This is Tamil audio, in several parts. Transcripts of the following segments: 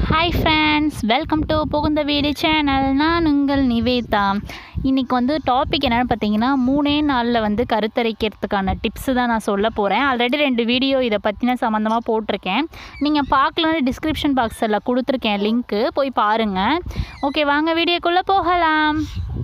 ஹாய் ஃப்ரெண்ட்ஸ் வெல்கம் டு புகுந்த வீடு சேனல் நான் உங்கள் நிவேதா இன்றைக்கி வந்து டாபிக் என்னென்னு பார்த்தீங்கன்னா மூணே நாளில் வந்து கருத்தரிக்கிறதுக்கான டிப்ஸு தான் நான் சொல்ல போகிறேன் ஆல்ரெடி ரெண்டு வீடியோ இதை பற்றின சம்மந்தமாக போட்டிருக்கேன் நீங்கள் பார்க்கலன்னு டிஸ்கிரிப்ஷன் பாக்ஸில் கொடுத்துருக்கேன் லிங்க்கு போய் பாருங்கள் ஓகே வாங்க வீடியோக்குள்ளே போகலாம்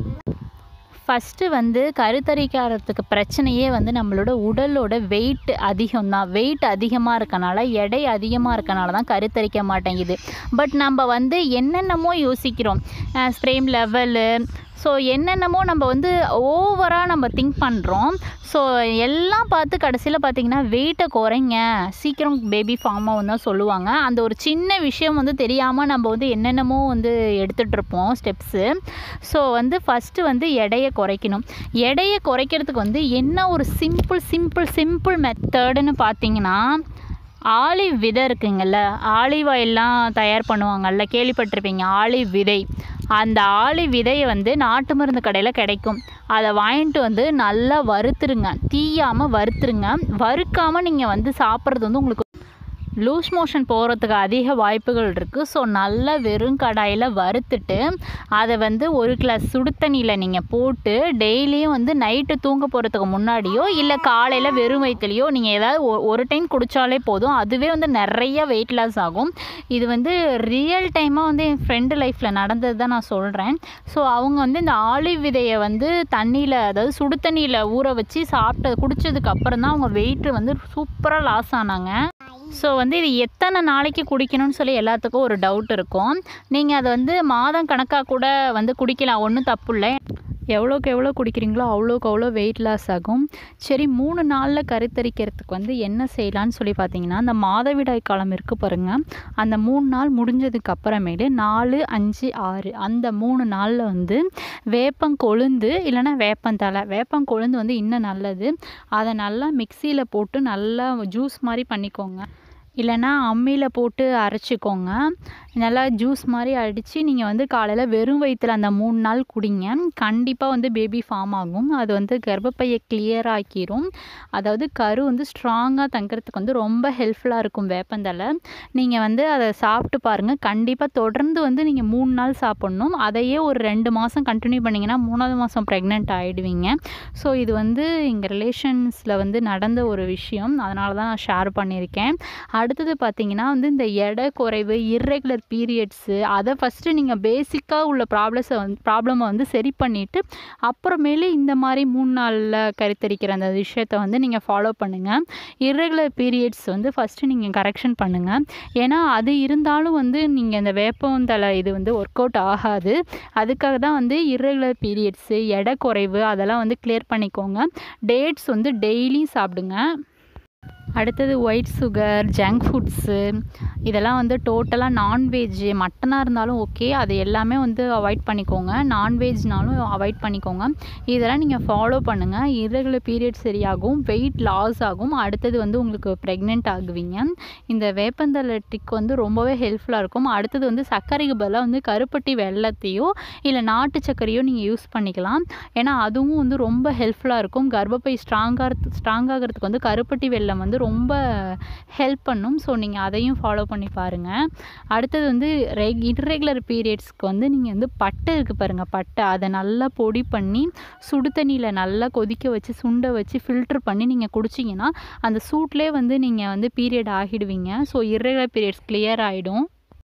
ஃபஸ்ட்டு வந்து கருத்தரிக்கிறதுக்கு பிரச்சனையே வந்து நம்மளோட உடலோட வெயிட் அதிகம்தான் வெயிட் அதிகமாக இருக்கனால எடை அதிகமாக இருக்கனால தான் கருத்தரிக்க மாட்டேங்குது பட் நம்ம வந்து என்னென்னமோ யோசிக்கிறோம் ஸ்ப்ரேம் லெவலு ஸோ என்னென்னமோ நம்ம வந்து ஓவராக நம்ம திங்க் பண்ணுறோம் ஸோ எல்லாம் பார்த்து கடைசியில் பார்த்தீங்கன்னா வெயிட்டை குறைங்க சீக்கிரம் பேபி ஃபார்ம் ஆகும் தான் சொல்லுவாங்க அந்த ஒரு சின்ன விஷயம் வந்து தெரியாமல் நம்ம வந்து என்னென்னமோ வந்து எடுத்துகிட்டு இருப்போம் ஸ்டெப்ஸு ஸோ வந்து ஃபஸ்ட்டு வந்து எடையை குறைக்கணும் எடையை குறைக்கிறதுக்கு வந்து என்ன ஒரு சிம்பிள் சிம்பிள் சிம்பிள் மெத்தடுன்னு பார்த்தீங்கன்னா ஆலிவ் விதை இருக்குங்கள்ல ஆலிவ் ஆயிலெலாம் தயார் பண்ணுவாங்கல்ல கேள்விப்பட்டிருப்பீங்க ஆலிவ் விதை அந்த ஆலிவ் விதையை வந்து நாட்டு மருந்து கடையில் கிடைக்கும் அதை வாங்கிட்டு வந்து நல்லா வறுத்துருங்க தீயாமல் வறுத்துருங்க வறுக்காமல் நீங்கள் வந்து சாப்பிட்றது வந்து உங்களுக்கு லூஸ் மோஷன் போகிறதுக்கு அதிக வாய்ப்புகள் இருக்குது ஸோ நல்லா வெறும் கடாயில் வறுத்துட்டு அதை வந்து ஒரு கிளாஸ் சுடு தண்ணியில் நீங்கள் போட்டு டெய்லியும் வந்து நைட்டு தூங்க போகிறதுக்கு முன்னாடியோ இல்லை காலையில் வெறும் வயிற்றுலையோ நீங்கள் ஏதாவது ஒரு டைம் குடித்தாலே போதும் அதுவே வந்து நிறைய வெயிட் லாஸ் ஆகும் இது வந்து ரியல் டைமாக வந்து என் ஃப்ரெண்டு லைஃப்பில் நடந்தது தான் நான் சொல்கிறேன் ஸோ அவங்க வந்து இந்த ஆலிவ் விதையை வந்து தண்ணியில் அதாவது சுடு தண்ணியில் ஊற வச்சு சாப்பிட்ட குடித்ததுக்கு அப்புறம் தான் அவங்க வெயிட்டு வந்து சூப்பராக லாஸ் ஆனாங்க ஸோ வந்து இது எத்தனை நாளைக்கு குடிக்கணும்னு சொல்லி எல்லாத்துக்கும் ஒரு டவுட் இருக்கும் நீங்கள் அதை வந்து மாதம் கணக்காக கூட வந்து குடிக்கலாம் ஒன்றும் தப்பு இல்லை எவ்வளோக்கு எவ்வளோ குடிக்கிறீங்களோ அவ்வளோக்கு அவ்வளோ வெயிட் லாஸ் ஆகும் சரி மூணு நாளில் கருத்தரிக்கிறதுக்கு வந்து என்ன செய்யலான்னு சொல்லி பார்த்தீங்கன்னா அந்த மாதவிடாய் காலம் இருக்குது பாருங்கள் அந்த மூணு நாள் முடிஞ்சதுக்கு அப்புறமேலு நாலு அஞ்சு ஆறு அந்த மூணு நாளில் வந்து வேப்பங்கொழுந்து இல்லைன்னா வேப்பந்தலை வேப்பங்கொழுந்து வந்து இன்னும் நல்லது அதை நல்லா மிக்சியில் போட்டு நல்லா ஜூஸ் மாதிரி பண்ணிக்கோங்க இல்லைன்னா அம்மியில் போட்டு அரைச்சிக்கோங்க நல்லா ஜூஸ் மாதிரி அடித்து நீங்கள் வந்து காலையில் வெறும் வயிற்றில் அந்த மூணு நாள் குடிங்க கண்டிப்பாக வந்து பேபி ஃபார்ம் ஆகும் அது வந்து கர்ப்பப்பையை கிளியர் ஆக்கிரும் அதாவது கரு வந்து ஸ்ட்ராங்காக தங்குறதுக்கு வந்து ரொம்ப ஹெல்ப்ஃபுல்லாக இருக்கும் வேப்பந்தலை நீங்கள் வந்து அதை சாப்பிட்டு பாருங்கள் கண்டிப்பாக தொடர்ந்து வந்து நீங்கள் மூணு நாள் சாப்பிட்ணும் அதையே ஒரு ரெண்டு மாதம் கண்டினியூ பண்ணிங்கன்னா மூணாவது மாதம் ப்ரெக்னென்ட் ஆகிடுவீங்க ஸோ இது வந்து எங்கள் ரிலேஷன்ஸில் வந்து நடந்த ஒரு விஷயம் அதனால தான் நான் ஷேர் பண்ணியிருக்கேன் அடுத்தது பார்த்தீங்கன்னா வந்து இந்த எடை குறைவு இர்ரெகுலர் பீரியட்ஸு அதை ஃபஸ்ட்டு நீங்கள் பேசிக்காக உள்ள ப்ராப்ளஸை வந்து ப்ராப்ளமை வந்து சரி பண்ணிவிட்டு அப்புறமேலே இந்த மாதிரி மூணு நாளில் கருத்தரிக்கிற அந்த விஷயத்தை வந்து நீங்கள் ஃபாலோ பண்ணுங்கள் இர்ரெகுலர் பீரியட்ஸ் வந்து ஃபஸ்ட்டு நீங்கள் கரெக்ஷன் பண்ணுங்கள் ஏன்னா அது இருந்தாலும் வந்து நீங்கள் இந்த வேப்பந்தலை இது வந்து ஒர்க் அவுட் ஆகாது அதுக்காக தான் வந்து இர்ரெகுலர் பீரியட்ஸு எடை குறைவு அதெல்லாம் வந்து கிளியர் பண்ணிக்கோங்க டேட்ஸ் வந்து டெய்லியும் சாப்பிடுங்க அடுத்தது ஒயிட் சுகர் ஜங்க் ஃபுட்ஸு இதெல்லாம் வந்து டோட்டலாக நான்வெஜ்ஜு மட்டனாக இருந்தாலும் ஓகே அது எல்லாமே வந்து அவாய்ட் பண்ணிக்கோங்க நான்வெஜ்னாலும் அவாய்ட் பண்ணிக்கோங்க இதெல்லாம் நீங்கள் ஃபாலோ பண்ணுங்கள் இரகுலர் பீரியட் சரியாகும் வெயிட் லாஸ் ஆகும் அடுத்தது வந்து உங்களுக்கு ப்ரெக்னென்ட் ஆகுவீங்க இந்த வேப்பந்தலை டிக் வந்து ரொம்பவே ஹெல்ப்ஃபுல்லாக இருக்கும் அடுத்தது வந்து சர்க்கரைக்கு பதிலாக வந்து கருப்பட்டி வெள்ளத்தையோ இல்லை நாட்டு சர்க்கரையோ நீங்கள் யூஸ் பண்ணிக்கலாம் ஏன்னா அதுவும் வந்து ரொம்ப ஹெல்ப்ஃபுல்லாக இருக்கும் கர்ப்பப்பை ஸ்ட்ராங்காக ஸ்ட்ராங் ஆகிறதுக்கு வந்து கருப்பட்டி வெள்ளம் வந்து ரொம்ப ஹெல்ப் பண்ணும் ஸோ நீங்கள் அதையும் ஃபாலோ பண்ணி பாருங்கள் அடுத்தது வந்து ரெக் இர்ரெகுலர் பீரியட்ஸ்க்கு வந்து நீங்கள் வந்து பட்டை இருக்குது பாருங்கள் பட்டை அதை நல்லா பொடி பண்ணி சுடு தண்ணியில் நல்லா கொதிக்க வச்சு சுண்டை வச்சு ஃபில்ட்ரு பண்ணி நீங்கள் குடிச்சிங்கன்னா அந்த சூட்லேயே வந்து நீங்கள் வந்து பீரியட் ஆகிடுவீங்க ஸோ இர்ரெகுலர் பீரியட்ஸ் கிளியர் ஆகிடும்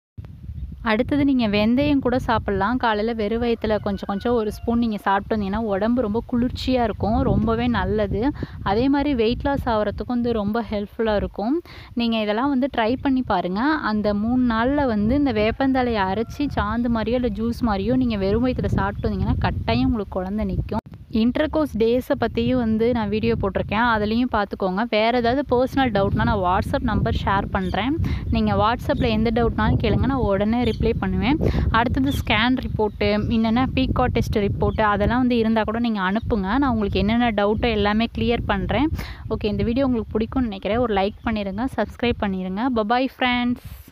அடுத்தது நீங்கள் வெந்தயம் கூட சாப்பிட்லாம் காலையில் வெறும் வயத்தில் கொஞ்சம் கொஞ்சம் ஒரு ஸ்பூன் நீங்கள் சாப்பிட்டு வந்தீங்கன்னா உடம்பு ரொம்ப குளிர்ச்சியாக இருக்கும் ரொம்பவே நல்லது அதே மாதிரி வெயிட் லாஸ் ஆகிறதுக்கும் வந்து ரொம்ப ஹெல்ப்ஃபுல்லாக இருக்கும் நீங்கள் இதெல்லாம் வந்து ட்ரை பண்ணி பாருங்கள் அந்த மூணு நாளில் வந்து இந்த வேப்பந்தலையை அரைச்சி சாந்து மாதிரியோ இல்லை ஜூஸ் மாதிரியோ நீங்கள் வெறும் வயிற்றில் சாப்பிட்டு வந்தீங்கன்னா கட்டாயம் உங்களுக்கு குழந்த நிற்கும் இன்டர்கோர்ஸ் டேஸை பற்றியும் வந்து நான் வீடியோ போட்டிருக்கேன் அதுலேயும் பார்த்துக்கோங்க வேறு ஏதாவது பர்சனல் டவுட்னால் நான் வாட்ஸ்அப் நம்பர் ஷேர் பண்ணுறேன் நீங்கள் வாட்ஸ்அப்பில் எந்த டவுட்னாலும் கேளுங்க நான் உடனே ரிப்ளை பண்ணுவேன் அடுத்தது ஸ்கேன் ரிப்போர்ட்டு என்னென்ன பீகா டெஸ்ட் ரிப்போர்ட்டு அதெல்லாம் வந்து இருந்தால் கூட நீங்கள் அனுப்புங்க நான் உங்களுக்கு என்னென்ன டவுட்டோ எல்லாமே கிளியர் பண்ணுறேன் ஓகே இந்த வீடியோ உங்களுக்கு பிடிக்கும்னு நினைக்கிறேன் ஒரு லைக் பண்ணிடுங்க சப்ஸ்கிரைப் பண்ணிடுங்க பபாய் ஃப்ரெண்ட்ஸ்